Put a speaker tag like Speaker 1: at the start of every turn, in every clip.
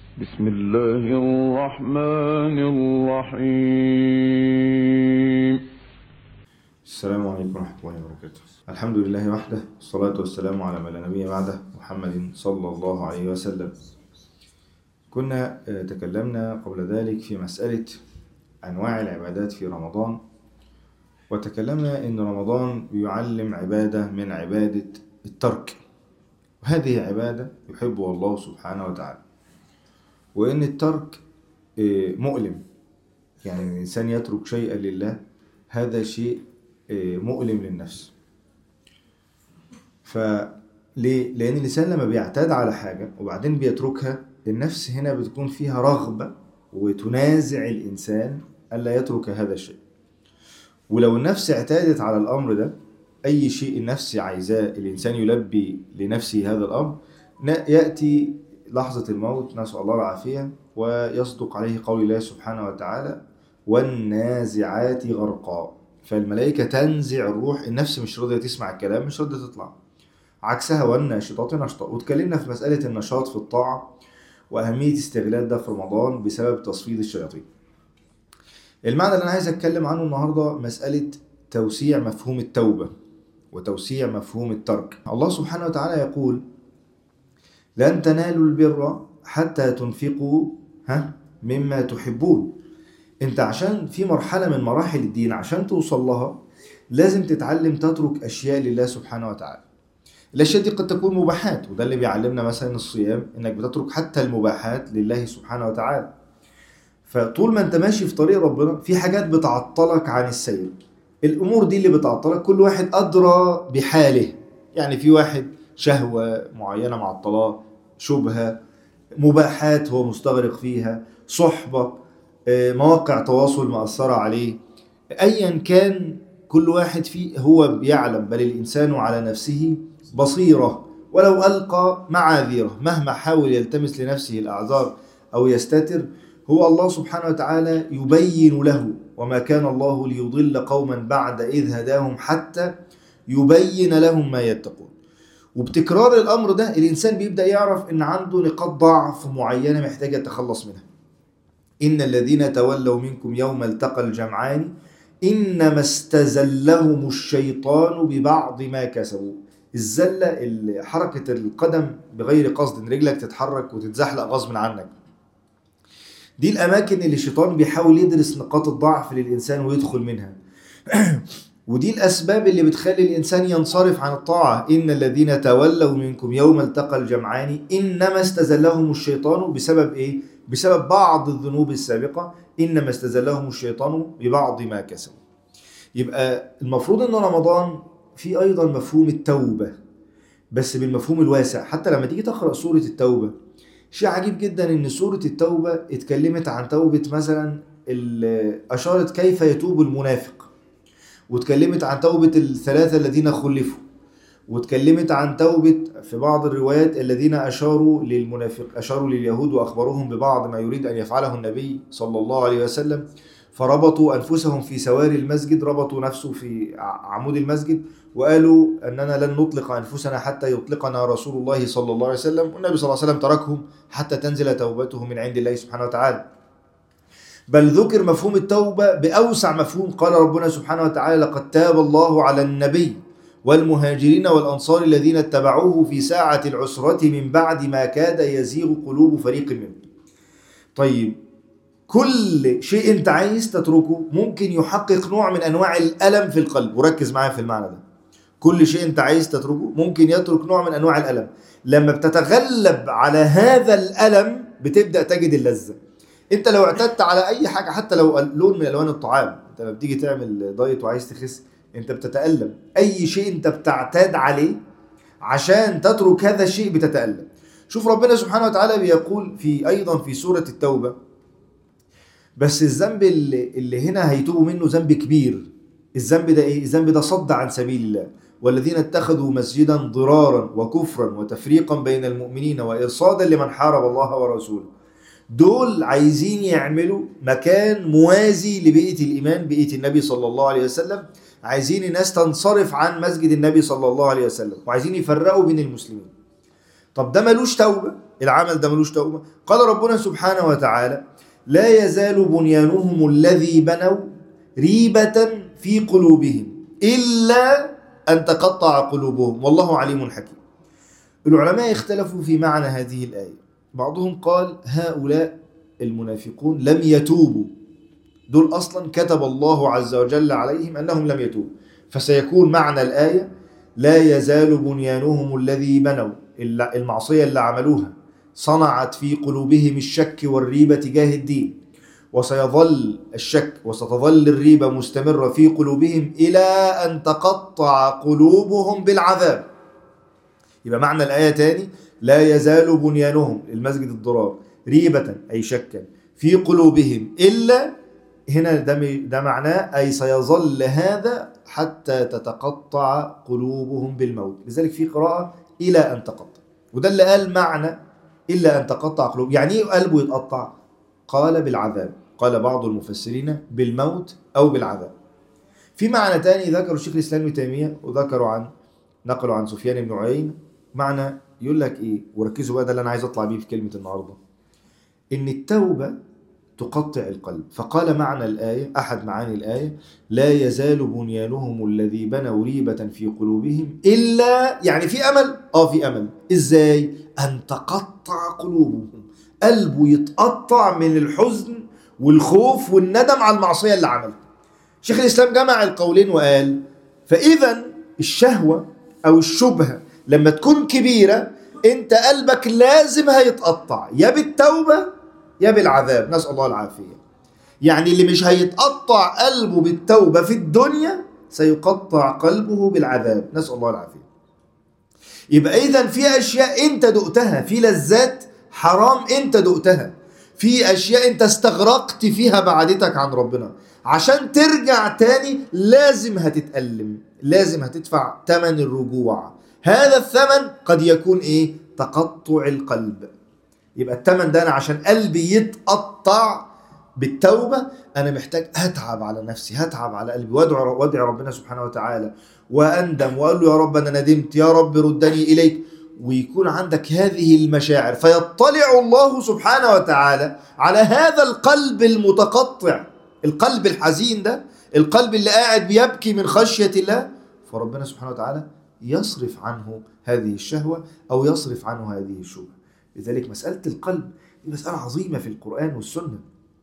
Speaker 1: بسم الله الرحمن الرحيم
Speaker 2: السلام عليكم ورحمة الله وبركاته الحمد لله وحده والصلاة والسلام على من لا نبي بعده محمد صلى الله عليه وسلم كنا آه، تكلمنا قبل ذلك في مسألة أنواع العبادات في رمضان وتكلمنا أن رمضان بيعلم عبادة من عبادة الترك وهذه عبادة يحبها الله سبحانه وتعالى وأن الترك آه، مؤلم يعني أن الإنسان يترك شيئا لله هذا شيء آه، مؤلم للنفس فليه؟ لأن الإنسان لما بيعتاد على حاجة وبعدين بيتركها النفس هنا بتكون فيها رغبة وتنازع الإنسان ألا يترك هذا الشيء ولو النفس اعتادت على الأمر ده أي شيء النفس عايزاه الإنسان يلبي لنفسه هذا الأمر ن- يأتي لحظة الموت نسأل الله العافية ويصدق عليه قول الله سبحانه وتعالى والنازعات غرقا فالملائكة تنزع الروح النفس مش راضية تسمع الكلام مش راضية تطلع عكسها والناشطات نشطا واتكلمنا في مسألة النشاط في الطاعة وأهمية استغلال ده في رمضان بسبب تصفيد الشياطين المعنى اللي أنا عايز أتكلم عنه النهاردة مسألة توسيع مفهوم التوبة وتوسيع مفهوم الترك الله سبحانه وتعالى يقول لن تنالوا البر حتى تنفقوا ها مما تحبون انت عشان في مرحلة من مراحل الدين عشان توصل لها لازم تتعلم تترك أشياء لله سبحانه وتعالى الأشياء دي قد تكون مباحات وده اللي بيعلمنا مثلا الصيام إنك بتترك حتى المباحات لله سبحانه وتعالى فطول ما انت ماشي في طريق ربنا في حاجات بتعطلك عن السير الأمور دي اللي بتعطلك كل واحد أدرى بحاله يعني في واحد شهوة معينة معطلاه شبهة مباحات هو مستغرق فيها صحبة آه، مواقع تواصل مأثرة عليه أيا كان كل واحد فيه هو بيعلم بل الإنسان على نفسه بصيرة ولو ألقى معاذيره مهما حاول يلتمس لنفسه الأعذار أو يستتر هو الله سبحانه وتعالى يبين له وما كان الله ليضل قوما بعد إذ هداهم حتى يبين لهم ما يتقون وبتكرار الأمر ده الإنسان بيبدأ يعرف إن عنده نقاط ضعف معينة محتاج يتخلص منها إن الذين تولوا منكم يوم التقى الجمعان إنما استزلهم الشيطان ببعض ما كسبوا الزلة ال- حركة القدم بغير قصد إن رجلك تتحرك وتتزحلق غصب عنك دي الأماكن اللي الشيطان بيحاول يدرس نقاط الضعف للإنسان ويدخل منها ودي الأسباب اللي بتخلي الإنسان ينصرف عن الطاعة إن الذين تولوا منكم يوم التقى الجمعان إنما استزلهم الشيطان بسبب إيه؟ بسبب بعض الذنوب السابقة إنما استزلهم الشيطان ببعض ما كسبوا يبقى المفروض إن رمضان في أيضا مفهوم التوبة بس بالمفهوم الواسع حتى لما تيجي تقرأ سورة التوبة شيء عجيب جدا إن سورة التوبة اتكلمت عن توبة مثلا ال- أشارت كيف يتوب المنافق واتكلمت عن توبة الثلاثة الذين خلفوا واتكلمت عن توبة في بعض الروايات الذين أشاروا للمنافق أشاروا لليهود وأخبروهم ببعض ما يريد أن يفعله النبي صلى الله عليه وسلم فربطوا أنفسهم في سواري المسجد ربطوا نفسه في ع- عمود المسجد وقالوا أننا لن نطلق أنفسنا حتى يطلقنا رسول الله صلى الله عليه وسلم والنبي صلى الله عليه وسلم تركهم حتى تنزل توبته من عند الله سبحانه وتعالى بل ذكر مفهوم التوبة بأوسع مفهوم قال ربنا سبحانه وتعالى لقد تاب الله على النبي والمهاجرين والأنصار الذين اتبعوه في ساعة العسرة من بعد ما كاد يزيغ قلوب فريق منهم طيب كل شيء انت عايز تتركه ممكن يحقق نوع من انواع الالم في القلب وركز معايا في المعنى ده كل شيء انت عايز تتركه ممكن يترك نوع من انواع الالم لما بتتغلب على هذا الالم بتبدا تجد اللذه انت لو اعتدت على اي حاجه حتى لو لون من الوان الطعام انت لما بتيجي تعمل دايت وعايز تخس انت بتتالم اي شيء انت بتعتاد عليه عشان تترك هذا الشيء بتتالم شوف ربنا سبحانه وتعالى بيقول في ايضا في سوره التوبه بس الذنب اللي, اللي هنا هيتوبوا منه ذنب كبير الذنب ده ايه الذنب ده صد عن سبيل الله والذين اتخذوا مسجدا ضرارا وكفرا وتفريقا بين المؤمنين وارصادا لمن حارب الله ورسوله دول عايزين يعملوا مكان موازي لبيئة الإيمان بيئة النبي صلى الله عليه وسلم عايزين الناس تنصرف عن مسجد النبي صلى الله عليه وسلم وعايزين يفرقوا بين المسلمين طب ده ملوش توبة العمل ده ملوش توبة قال ربنا سبحانه وتعالى لا يزال بنيانهم الذي بنوا ريبة في قلوبهم إلا أن تقطع قلوبهم والله عليم حكيم العلماء اختلفوا في معنى هذه الآية بعضهم قال هؤلاء المنافقون لم يتوبوا دول أصلا كتب الله عز وجل عليهم أنهم لم يتوبوا فسيكون معنى الآية لا يزال بنيانهم الذي بنوا المعصية اللي عملوها صنعت في قلوبهم الشك والريبة تجاه الدين وسيظل الشك وستظل الريبة مستمرة في قلوبهم إلى أن تقطع قلوبهم بالعذاب يبقى معنى الآية تاني لا يزال بنيانهم المسجد الضرار ريبة أي شكا في قلوبهم إلا هنا ده ده معناه أي سيظل هذا حتى تتقطع قلوبهم بالموت لذلك في قراءة إلى أن تقطع وده اللي قال معنى إلا أن تقطع قلوب يعني إيه قلبه يتقطع قال بالعذاب قال بعض المفسرين بالموت أو بالعذاب في معنى تاني ذكره الشيخ الإسلام ابن تيمية وذكروا عن نقلوا عن سفيان بن عيين معنى يقول لك إيه وركزوا بقى ده اللي أنا عايز أطلع بيه في كلمة النهاردة إن التوبة تقطع القلب فقال معنى الآية أحد معاني الآية لا يزال بنيانهم الذي بنوا ريبة في قلوبهم إلا يعني في أمل آه في أمل إزاي أن تقطع قلوبهم قلبه يتقطع من الحزن والخوف والندم على المعصية اللي عملها شيخ الإسلام جمع القولين وقال فإذا الشهوة أو الشبهة لما تكون كبيرة أنت قلبك لازم هيتقطع يا بالتوبة يا بالعذاب نسأل الله العافية يعني اللي مش هيتقطع قلبه بالتوبة في الدنيا سيقطع قلبه بالعذاب نسأل الله العافية يبقى إذا في أشياء أنت دقتها في لذات حرام أنت دقتها في أشياء أنت استغرقت فيها بعدتك عن ربنا عشان ترجع تاني لازم هتتألم لازم هتدفع ثمن الرجوع هذا الثمن قد يكون إيه تقطع القلب يبقى الثمن ده انا عشان قلبي يتقطع بالتوبه انا محتاج هتعب على نفسي هتعب على قلبي وادعو وادعي ربنا سبحانه وتعالى واندم واقول له يا رب انا ندمت يا رب ردني اليك ويكون عندك هذه المشاعر فيطلع الله سبحانه وتعالى على هذا القلب المتقطع القلب الحزين ده القلب اللي قاعد بيبكي من خشيه الله فربنا سبحانه وتعالى يصرف عنه هذه الشهوه او يصرف عنه هذه الشبهه لذلك مسألة القلب دي مسألة عظيمة في القرآن والسنة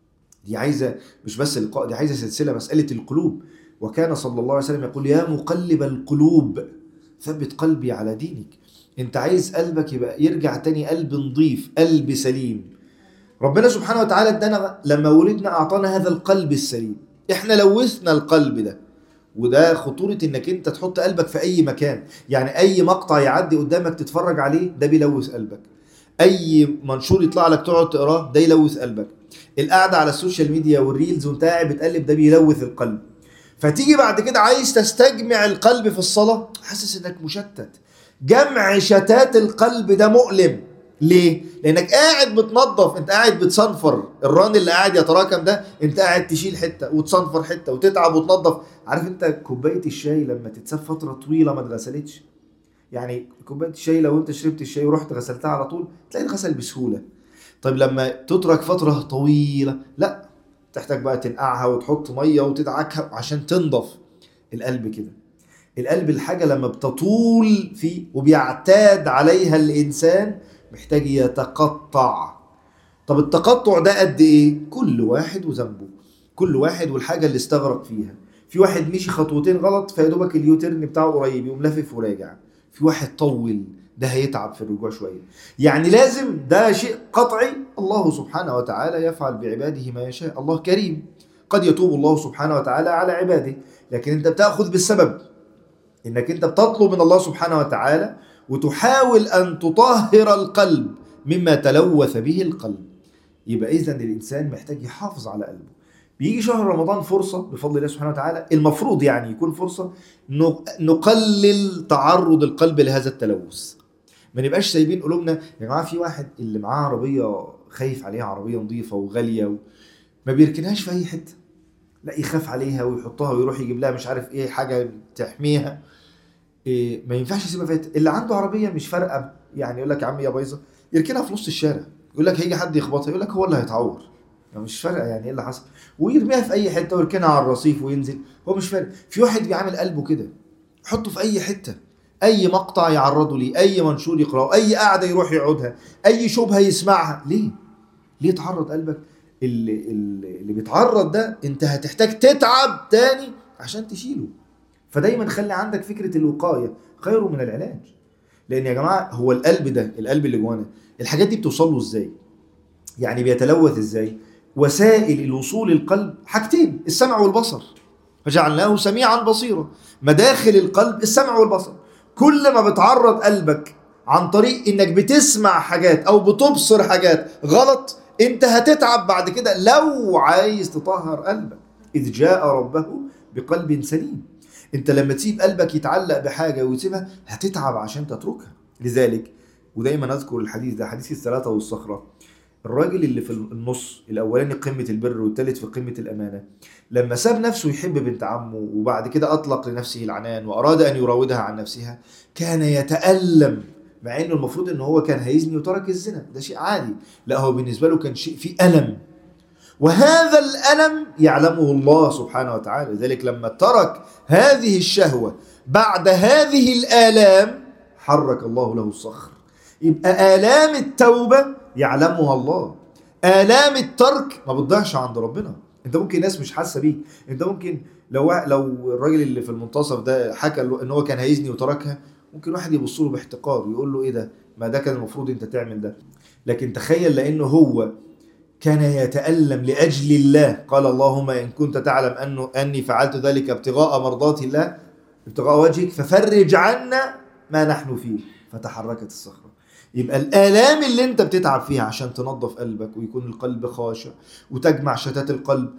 Speaker 2: دي عايزة مش بس لقاء دي عايزة سلسلة مسألة القلوب وكان صلى الله عليه وسلم يقول يا مقلب القلوب ثبت قلبي على دينك انت عايز قلبك يبقى يرجع تاني قلب نظيف قلب سليم ربنا سبحانه وتعالى ادانا لما ولدنا اعطانا هذا القلب السليم احنا لوثنا القلب ده وده خطورة انك انت تحط قلبك في اي مكان يعني اي مقطع يعدي قدامك تتفرج عليه ده بيلوث قلبك اي منشور يطلع لك تقعد تقراه ده يلوث قلبك القعده على السوشيال ميديا والريلز وانت قاعد بتقلب ده بيلوث القلب فتيجي بعد كده عايز تستجمع القلب في الصلاه حاسس انك مشتت جمع شتات القلب ده مؤلم ليه؟ لانك قاعد بتنظف انت قاعد بتصنفر الران اللي قاعد يتراكم ده انت قاعد تشيل حته وتصنفر حته وتتعب وتنظف عارف انت كوبايه الشاي لما تتساب فتره طويله ما اتغسلتش يعني كوبايه الشاي لو انت شربت الشاي ورحت غسلتها على طول تلاقي اتغسل بسهوله طيب لما تترك فتره طويله لا تحتاج بقى تنقعها وتحط ميه وتدعكها عشان تنضف القلب كده القلب الحاجه لما بتطول فيه وبيعتاد عليها الانسان محتاج يتقطع طب التقطع ده قد ايه كل واحد وذنبه كل واحد والحاجه اللي استغرق فيها في واحد مشي خطوتين غلط فيا دوبك اليوتيرن بتاعه قريب يقوم لافف وراجع في واحد طول ده هيتعب في الرجوع شويه يعني لازم ده شيء قطعي الله سبحانه وتعالى يفعل بعباده ما يشاء الله كريم قد يتوب الله سبحانه وتعالى على عباده لكن انت بتاخذ بالسبب انك انت بتطلب من الله سبحانه وتعالى وتحاول ان تطهر القلب مما تلوث به القلب يبقى اذا الانسان محتاج يحافظ على قلبه بيجي شهر رمضان فرصة بفضل الله سبحانه وتعالى المفروض يعني يكون فرصة نقلل تعرض القلب لهذا التلوث ما نبقاش سايبين قلوبنا يا جماعة في واحد اللي معاه عربية خايف عليها عربية نظيفة وغالية و... ما بيركنهاش في أي حتة لا يخاف عليها ويحطها ويروح يجيب لها مش عارف ايه حاجة تحميها إيه ما ينفعش يسيبها في حتة اللي عنده عربية مش فارقة يعني يقول لك يا عم يا بايظه يركنها في نص الشارع يقول لك هيجي حد يخبطها يقول لك هو اللي هيتعور يعني مش فارقه يعني ايه اللي حصل ويرميها في اي حته ويركنها على الرصيف وينزل هو مش فارق في واحد بيعامل قلبه كده يحطه في اي حته اي مقطع يعرضه ليه اي منشور يقراه اي قعده يروح يقعدها اي شبهه يسمعها ليه ليه تعرض قلبك اللي, اللي, اللي بيتعرض ده انت هتحتاج تتعب تاني عشان تشيله فدايما خلي عندك فكره الوقايه خير من العلاج لان يا جماعه هو القلب ده القلب اللي جوانا الحاجات دي بتوصل له ازاي يعني بيتلوث ازاي وسائل الوصول القلب حاجتين السمع والبصر فجعلناه سميعا بصيرا مداخل القلب السمع والبصر كل ما بتعرض قلبك عن طريق انك بتسمع حاجات او بتبصر حاجات غلط انت هتتعب بعد كده لو عايز تطهر قلبك اذ جاء ربه بقلب سليم انت لما تسيب قلبك يتعلق بحاجه ويسيبها هتتعب عشان تتركها لذلك ودايما اذكر الحديث ده حديث الثلاثه والصخره الراجل اللي في النص الاولاني قمه البر والثالث في قمه الامانه لما ساب نفسه يحب بنت عمه وبعد كده اطلق لنفسه العنان واراد ان يراودها عن نفسها كان يتالم مع انه المفروض ان هو كان هيزني وترك الزنا ده شيء عادي لا هو بالنسبه له كان شيء فيه الم وهذا الالم يعلمه الله سبحانه وتعالى لذلك لما ترك هذه الشهوه بعد هذه الالام حرك الله له الصخر يبقى آلام التوبة يعلمها الله آلام الترك ما بتضيعش عند ربنا انت ممكن ناس مش حاسه بيك انت ممكن لو لو الراجل اللي في المنتصف ده حكى ان هو كان هيزني وتركها ممكن واحد يبص له باحتقار ويقول له ايه ده ما ده كان المفروض انت تعمل ده لكن تخيل لانه هو كان يتألم لأجل الله قال اللهم إن كنت تعلم أنه أني فعلت ذلك ابتغاء مرضات الله ابتغاء وجهك ففرج عنا ما نحن فيه فتحركت الصخرة يبقى الآلام اللي انت بتتعب فيها عشان تنظف قلبك ويكون القلب خاشع وتجمع شتات القلب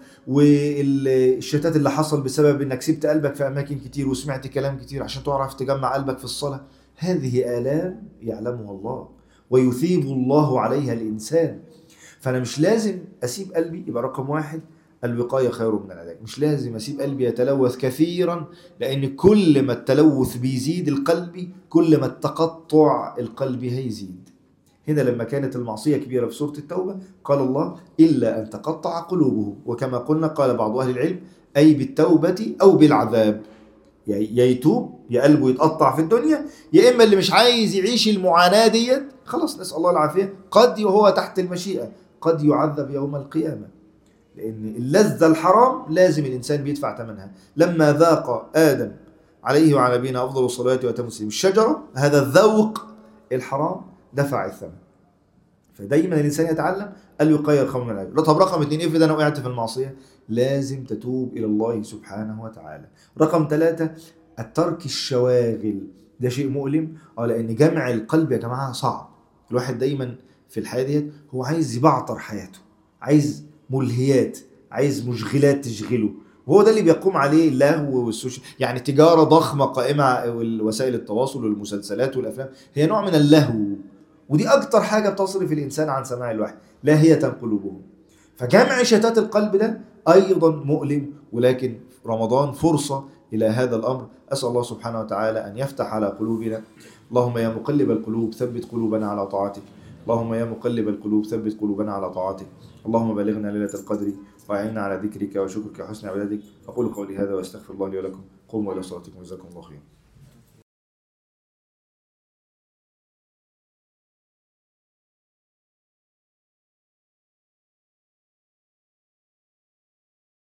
Speaker 2: والشتات اللي حصل بسبب انك سبت قلبك في اماكن كتير وسمعت كلام كتير عشان تعرف تجمع قلبك في الصلاة هذه آلام يعلمها الله ويثيب الله عليها الإنسان فأنا مش لازم أسيب قلبي يبقى رقم واحد الوقاية خير من العلاج مش لازم أسيب قلبي يتلوث كثيرا لأن كل ما التلوث بيزيد القلب كل ما التقطع القلبي هيزيد هنا لما كانت المعصية كبيرة في سورة التوبة قال الله إلا أن تقطع قلوبهم وكما قلنا قال بعض أهل العلم أي بالتوبة أو بالعذاب يا يتوب يا قلبه يتقطع في الدنيا يا إما اللي مش عايز يعيش المعاناة ديت خلاص نسأل الله العافية قد وهو تحت المشيئة قد يعذب يوم القيامة لأن اللذة الحرام لازم الإنسان بيدفع ثمنها لما ذاق آدم عليه وعلى نبينا أفضل الصلاة وأتم التسليم الشجرة هذا الذوق الحرام دفع الثمن فدايما الإنسان يتعلم الوقاية الخير من العلاج طب رقم اثنين افرض أنا وقعت في المعصية لازم تتوب إلى الله سبحانه وتعالى رقم ثلاثة الترك الشواغل ده شيء مؤلم اه لأن جمع القلب يا جماعة صعب الواحد دايما في الحياة ديت هو عايز يبعتر حياته عايز ملهيات عايز مشغلات تشغله وهو ده اللي بيقوم عليه اللهو والسوشيال يعني تجاره ضخمه قائمه وسائل التواصل والمسلسلات والافلام هي نوع من اللهو ودي اكتر حاجه بتصرف الانسان عن سماع الوحي لاهيه قلوبهم فجمع شتات القلب ده ايضا مؤلم ولكن رمضان فرصه الى هذا الامر اسال الله سبحانه وتعالى ان يفتح على قلوبنا اللهم يا مقلب القلوب ثبت قلوبنا على طاعتك اللهم يا مقلب القلوب ثبت قلوبنا على طاعتك اللهم بلغنا ليلة القدر وأعنا على ذكرك وشكرك وحسن عبادتك أقول قولي هذا وأستغفر الله لي ولكم قوموا إلى صلاتكم جزاكم الله خيرا